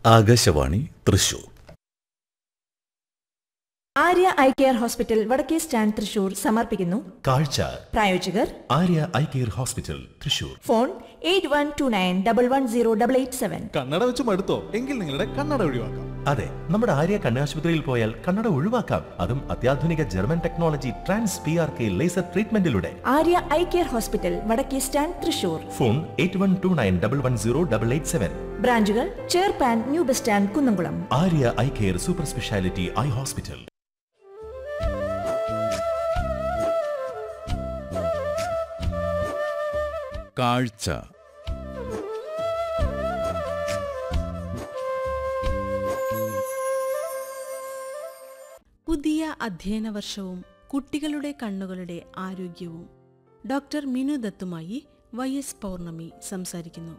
Akashvani Thrissur Arya eye care hospital വടക്കേ stand Thrissur സമർപ്പിക്കുന്നു കാഴ്ച പ്രായോജകർ Arya eye care hospital Thrissur phone eight one two nine double one zero double eight seven കണ്ണട വെച്ച് മടുത്തോ എങ്കിൽ നിങ്ങളുടെ കണ്ണട ഒഴിവാക്കാം അതെ നമ്മുടെ ആര്യ കണ്ണാശുപത്രിയിൽ പോയാൽ കണ്ണട ഒഴിവാക്കാം അതും അത്യാധുനിക German technology trans P R K laser ട്രീറ്റ്മെന്റിലൂടെ ആര്യ ഐ കെയർ ഹോസ്പിറ്റൽ വടക്കേ stand Thrissur phone eight one two nine double one zero double eight seven ബ്രാഞ്ചുകൾ ചേർപ്പാൻ new bus stand Kunnamkulam Arya eye care super speciality eye hospital കാഴ്ച പുതിയ അധ്യയന വർഷവും കുട്ടികളുടെ കണ്ണുകളുടെ ആരോഗ്യവും ഡോക്ടർ മിനു ദത്തുമായി വൈ എസ് പൗർണമി സംസാരിക്കുന്നു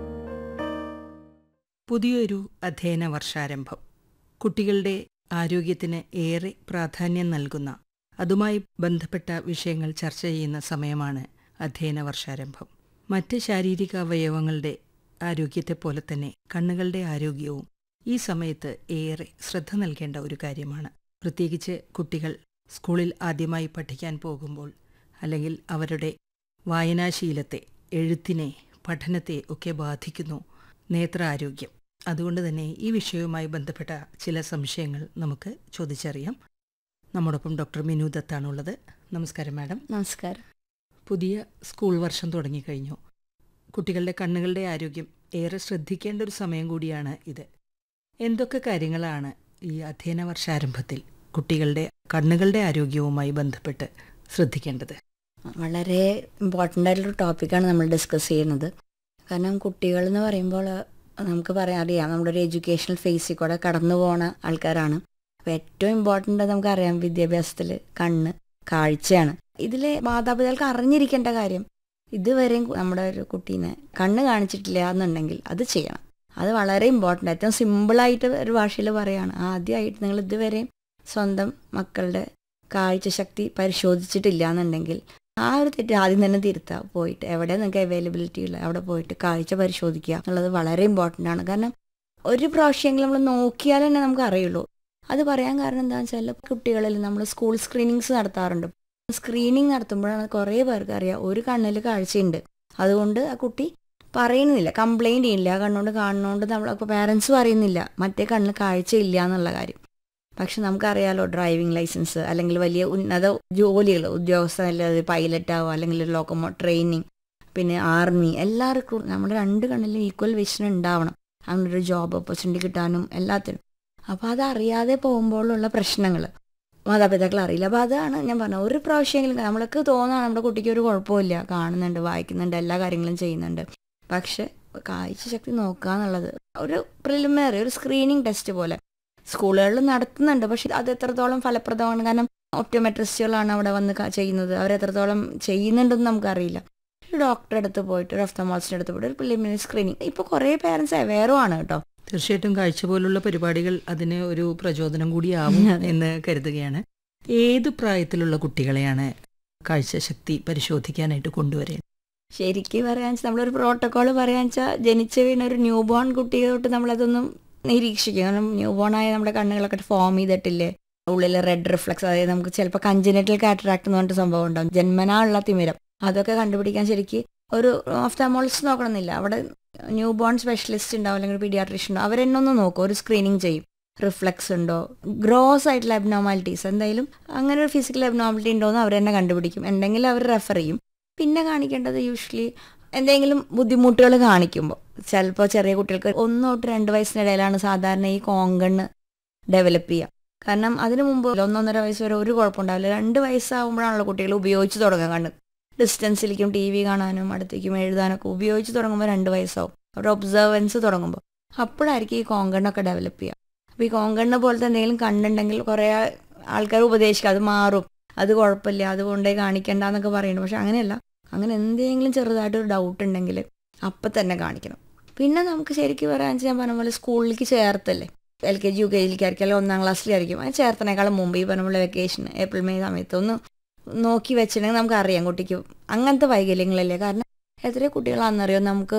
പുതിയൊരു അധ്യയന വർഷാരംഭം കുട്ടികളുടെ ആരോഗ്യത്തിന് ഏറെ പ്രാധാന്യം നൽകുന്ന അതുമായി ബന്ധപ്പെട്ട വിഷയങ്ങൾ ചർച്ച ചെയ്യുന്ന സമയമാണ് അധ്യയന വർഷാരംഭം മറ്റ് ശാരീരിക അവയവങ്ങളുടെ ആരോഗ്യത്തെപ്പോലെ തന്നെ കണ്ണുകളുടെ ആരോഗ്യവും ഈ സമയത്ത് ഏറെ ശ്രദ്ധ നൽകേണ്ട ഒരു കാര്യമാണ് പ്രത്യേകിച്ച് കുട്ടികൾ സ്കൂളിൽ ആദ്യമായി പഠിക്കാൻ പോകുമ്പോൾ അല്ലെങ്കിൽ അവരുടെ വായനാശീലത്തെ എഴുത്തിനെ പഠനത്തെ ഒക്കെ ബാധിക്കുന്നു നേത്രാരോഗ്യം അതുകൊണ്ട് തന്നെ ഈ വിഷയവുമായി ബന്ധപ്പെട്ട ചില സംശയങ്ങൾ നമുക്ക് ചോദിച്ചറിയാം നമ്മോടൊപ്പം ഡോക്ടർ മിനു ദത്താണുള്ളത് നമസ്കാരം മാഡം നമസ്കാരം പുതിയ സ്കൂൾ വർഷം തുടങ്ങിക്കഴിഞ്ഞു കുട്ടികളുടെ കണ്ണുകളുടെ ആരോഗ്യം ഏറെ ശ്രദ്ധിക്കേണ്ട ഒരു സമയം കൂടിയാണ് ഇത് എന്തൊക്കെ കാര്യങ്ങളാണ് ഈ അധ്യയന വർഷാരംഭത്തിൽ കുട്ടികളുടെ കണ്ണുകളുടെ ആരോഗ്യവുമായി ബന്ധപ്പെട്ട് ശ്രദ്ധിക്കേണ്ടത് വളരെ ഇമ്പോർട്ടൻ്റ് ആയിട്ടുള്ള ടോപ്പിക്കാണ് നമ്മൾ ഡിസ്കസ് ചെയ്യുന്നത് കാരണം കുട്ടികൾ എന്ന് പറയുമ്പോൾ നമുക്ക് പറയാൻ അറിയാം നമ്മുടെ ഒരു എഡ്യൂക്കേഷണൽ ഫേസിൽ കൂടെ കടന്നു പോണ ആൾക്കാരാണ് അപ്പോൾ ഏറ്റവും ഇമ്പോർട്ടൻ്റ് നമുക്കറിയാം വിദ്യാഭ്യാസത്തിൽ കണ്ണ് കാഴ്ചയാണ് ഇതിൽ മാതാപിതാക്കൾക്ക് അറിഞ്ഞിരിക്കേണ്ട കാര്യം ഇതുവരെയും നമ്മുടെ ഒരു കുട്ടീനെ കണ്ണ് കാണിച്ചിട്ടില്ല എന്നുണ്ടെങ്കിൽ അത് ചെയ്യണം അത് വളരെ ഇമ്പോർട്ടൻ്റ് ഏറ്റവും സിമ്പിളായിട്ട് ഒരു ഭാഷയിൽ പറയുകയാണ് ആദ്യമായിട്ട് നിങ്ങൾ ഇതുവരെയും സ്വന്തം മക്കളുടെ കാഴ്ചശക്തി പരിശോധിച്ചിട്ടില്ല എന്നുണ്ടെങ്കിൽ ആ ഒരു തെറ്റ് ആദ്യം തന്നെ തിരുത്തുക പോയിട്ട് എവിടെ നിങ്ങൾക്ക് അവൈലബിലിറ്റി ഉള്ള അവിടെ പോയിട്ട് കാഴ്ച പരിശോധിക്കുക എന്നുള്ളത് വളരെ ഇമ്പോർട്ടൻ്റ് ആണ് കാരണം ഒരു പ്രാവശ്യമെങ്കിലും നമ്മൾ നോക്കിയാൽ തന്നെ നമുക്ക് അറിയുള്ളൂ അത് പറയാൻ കാരണം എന്താണെന്ന് വെച്ചാൽ കുട്ടികളിൽ നമ്മൾ സ്കൂൾ സ്ക്രീനിങ്സ് നടത്താറുണ്ട് സ്ക്രീനിങ് നടത്തുമ്പോഴാണ് കുറേ പേർക്ക് അറിയാം ഒരു കണ്ണിൽ കാഴ്ചയുണ്ട് അതുകൊണ്ട് ആ കുട്ടി പറയുന്നില്ല കംപ്ലൈൻറ്റ് ചെയ്യില്ല ആ കണ്ണുകൊണ്ട് കാണുന്നതുകൊണ്ട് നമ്മൾ അപ്പോൾ പാരൻസും അറിയുന്നില്ല മറ്റേ കണ്ണിൽ കാഴ്ചയില്ല എന്നുള്ള കാര്യം പക്ഷെ നമുക്കറിയാലോ ഡ്രൈവിംഗ് ലൈസൻസ് അല്ലെങ്കിൽ വലിയ ഉന്നത ജോലികൾ ഉദ്യോഗസ്ഥ അല്ലാതെ പൈലറ്റ് ആവുക അല്ലെങ്കിൽ ലോക്കമോ ട്രെയിനിങ് പിന്നെ ആർമി എല്ലാവർക്കും നമ്മുടെ രണ്ട് കണ്ണിലും ഈക്വൽ വിഷൻ ഉണ്ടാവണം അങ്ങനെ ഒരു ജോബ് ഓപ്പർച്യൂണിറ്റി കിട്ടാനും എല്ലാത്തിനും അപ്പോൾ അതറിയാതെ പോകുമ്പോഴുള്ള പ്രശ്നങ്ങൾ മാതാപിതാക്കൾ അറിയില്ല അപ്പോൾ അതാണ് ഞാൻ പറഞ്ഞത് ഒരു പ്രാവശ്യമെങ്കിലും നമ്മൾക്ക് തോന്നാണ് നമ്മുടെ കുട്ടിക്ക് ഒരു കുഴപ്പമില്ല കാണുന്നുണ്ട് വായിക്കുന്നുണ്ട് എല്ലാ കാര്യങ്ങളും ചെയ്യുന്നുണ്ട് പക്ഷെ കാഴ്ചശക്തി നോക്കുക എന്നുള്ളത് ഒരു പ്രിലിമിനറി ഒരു സ്ക്രീനിങ് ടെസ്റ്റ് പോലെ സ്കൂളുകളിൽ നടത്തുന്നുണ്ട് പക്ഷെ അത് എത്രത്തോളം ഫലപ്രദമാണ് കാരണം ഒപ്റ്റോമെട്രിസ്റ്റുകളാണ് അവിടെ വന്ന് ക- ചെയ്യുന്നത് അവരെത്രത്തോളം ചെയ്യുന്നുണ്ടെന്ന് നമുക്കറിയില്ല ഒരു ഡോക്ടറെ അടുത്ത് പോയിട്ട് ഒരു ഒഫ്തമോളജിൻ്റെ അടുത്ത് പോയിട്ട് ഒരു പ്രിലിമിനറി സ്ക്രീനിങ് ഇപ്പോൾ കുറേ പേരൻസ് അവെയറും ആണ് കേട്ടോ തീർച്ചയായിട്ടും കാഴ്ച പോലുള്ള പരിപാടികൾ അതിന് ഒരു പ്രചോദനം കൂടിയാവും എന്ന് കരുതുകയാണ് ഏത് പ്രായത്തിലുള്ള കുട്ടികളെയാണ് കാഴ്ചശക്തി പരിശോധിക്കാനായിട്ട് കൊണ്ടുവരേണ്ടത് ശരിക്കും പറയാന്ന് വെച്ചാൽ നമ്മളൊരു പ്രോട്ടോക്കോൾ പറയാന്ന് വെച്ചാൽ ജനിച്ച വീണ ഒരു ന്യൂ ബോൺ കുട്ടിയെ തൊട്ട് നമ്മളതൊന്നും നിരീക്ഷിക്കും കാരണം ന്യൂ ബോൺ ആയ നമ്മുടെ കണ്ണുകളൊക്കെ ഫോം ചെയ്തിട്ടില്ലേ ഉള്ളിൽ റെഡ് റിഫ്ലക്സ് അതായത് നമുക്ക് ചിലപ്പോൾ കഞ്ചനറ്റൽ കാറ്ററാക്ട് എന്ന് പറഞ്ഞിട്ട് സംഭവം ഉണ്ടാവും ജന്മനാ ഉള്ള തിമിരം അതൊക്കെ കണ്ടുപിടിക്കാൻ ശരിക്ക് ഒരു ഓഫ്താമോളജിസ്റ്റ് നോക്കണമെന്നില്ല അവിടെ ന്യൂ ബോൺ സ്പെഷ്യലിസ്റ്റ് ഉണ്ടാവും അല്ലെങ്കിൽ പീഡിയാട്രിഷ്യൻ ഉണ്ടാവും അവരെന്നൊന്ന് നോക്കും ഒരു സ്ക്രീനിങ് ചെയ്യും റിഫ്ലക്സ് ഉണ്ടോ ഗ്രോസ് ആയിട്ടുള്ള അബ്നോമാലിറ്റീസ് എന്തായാലും അങ്ങനെ ഒരു ഫിസിക്കൽ അബ്നോമാലിറ്റി ഉണ്ടോ എന്ന് അവർ തന്നെ കണ്ടുപിടിക്കും ഉണ്ടെങ്കിൽ അവർ റെഫർ ചെയ്യും പിന്നെ കാണിക്കേണ്ടത് യൂഷ്വലി എന്തെങ്കിലും ബുദ്ധിമുട്ടുകൾ കാണിക്കുമ്പോൾ ചിലപ്പോൾ ചെറിയ കുട്ടികൾക്ക് ഒന്ന് തൊട്ട് രണ്ട് വയസ്സിനിടയിലാണ് സാധാരണ ഈ കോങ്കണ്ണ് ഡെവലപ്പ് ചെയ്യുക കാരണം അതിനു മുമ്പ് ഒന്നൊന്നര വയസ്സ് വരെ ഒരു കുഴപ്പമുണ്ടാവില്ല രണ്ട് വയസ്സാകുമ്പോഴാണല്ലോ കുട്ടികൾ ഉപയോഗിച്ച് തുടങ്ങുക കണ്ണ് ഡിസ്റ്റൻസിലേക്കും ടി വി കാണാനും അടുത്തേക്കും എഴുതാനൊക്കെ ഉപയോഗിച്ച് തുടങ്ങുമ്പോൾ രണ്ട് വയസ്സാവും അവരുടെ ഒബ്സർവൻസ് തുടങ്ങുമ്പോൾ അപ്പോഴായിരിക്കും ഈ കോങ്കണ്ണൊക്കെ ഡെവലപ്പ് ചെയ്യുക അപ്പോൾ ഈ കോങ്കണ്ണ് പോലത്തെ എന്തെങ്കിലും കണ്ടുണ്ടെങ്കിൽ കുറേ ആൾക്കാർ ഉപദേശിക്കും അത് മാറും അത് കുഴപ്പമില്ല അതുകൊണ്ടേ കാണിക്കണ്ട എന്നൊക്കെ പറയുന്നു പക്ഷെ അങ്ങനെയല്ല അങ്ങനെ എന്തെങ്കിലും ചെറുതായിട്ടൊരു ഡൗട്ട് ഉണ്ടെങ്കിൽ അപ്പം തന്നെ കാണിക്കണം പിന്നെ നമുക്ക് ശരിക്കും പറയാൻ ഞാൻ പറഞ്ഞ പോലെ സ്കൂളിലേക്ക് ചേർത്തല്ലേ L K G U K ജിയിലേക്കായിരിക്കും അല്ലെങ്കിൽ ഒന്നാം ക്ലാസ്സിലായിരിക്കും അത് ചേർത്തനേക്കാളും മുമ്പ് ഈ പറഞ്ഞ പോലെ വെക്കേഷൻ ഏപ്രിൽ മെയ് സമയത്ത് ഒന്ന് നോക്കി വെച്ചിട്ടുണ്ടെങ്കിൽ നമുക്ക് അറിയാം കുട്ടിക്ക് അങ്ങനത്തെ വൈകല്യങ്ങളല്ലേ കാരണം എത്ര കുട്ടികളാണെന്നറിയോ നമുക്ക്